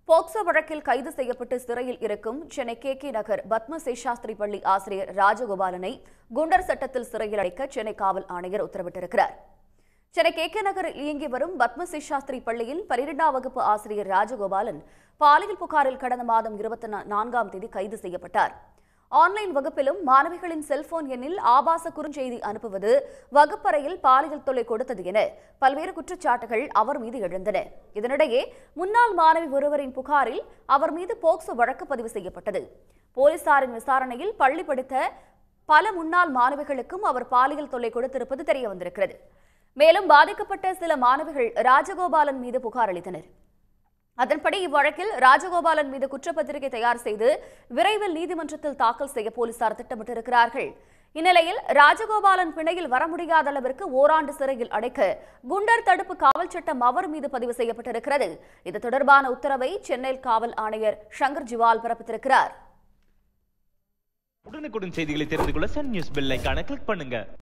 POCSO வழக்கில் கைது செய்யப்பட்டு சிறையில் இருக்கும் சென்னை கே கே நகர் பத்ம சேஷாஸ்திரி பள்ளி ஆசிரியர் ராஜகோபாலனை குண்டர் சட்டத்தில் சிறையில் அடைக்க சென்னை காவல் ஆணையர் உத்தரவிட்டிருக்கிறார் சென்னை கே கே நகரில் இயங்கி வரும் பத்ம சேஷாஸ்திரி பள்ளியில் பனிரெண்டாம் வகுப்பு ஆசிரியர் ராஜகோபாலன் பாலியல் புகாரில் கடந்த மாதம் இருபத்தி நான்காம் தேதி கைது செய்யப்பட்டார் ஆன்லைன் வகுப்பிலும் மாணவிகளின் செல்போன் எண்ணில் ஆபாச குறுஞ்செய்தி அனுப்புவது வகுப்பறையில் பாலியல் தொல்லை கொடுத்தது என பல்வேறு குற்றச்சாட்டுகள் அவர் மீது எழுந்தன இதனிடையே முன்னாள் மாணவி ஒருவரின் புகாரில் அவர் மீது போக்சோ வழக்கு பதிவு செய்யப்பட்டது போலீசாரின் விசாரணையில் பள்ளி படித்த பல முன்னாள் மாணவிகளுக்கும் அவர் பாலியல் தொல்லை கொடுத்திருப்பது தெரிய வந்திருக்கிறது மேலும் பாதிக்கப்பட்ட சில மாணவிகள் ராஜகோபாலன் மீது புகார் அளித்தனர் அதன்படி இவ்வழக்கில் ராஜகோபாலன் மீது குற்றப்பத்திரிகை தயார் செய்து விரைவில் நீதிமன்றத்தில் தாக்கல் செய்ய போலீசார் திட்டமிட்டிருக்கிறார்கள் இந்நிலையில் ராஜகோபாலன் பிணையில் வர முடியாத அளவிற்கு ஓராண்டு சிறையில் அடைக்க குண்டர் தடுப்பு காவல் சட்டம் அவர் மீது பதிவு செய்யப்பட்டிருக்கிறது இது தொடர்பான உத்தரவை சென்னை காவல் ஆணையர் சங்கர் ஜிவால் பிறப்பித்திருக்கிறார் உடனுக்குடன் செய்திகளை தெரிந்து கொள்ள சன் நியூஸ் பெல் ஐகானை கிளிக் பண்ணுங்க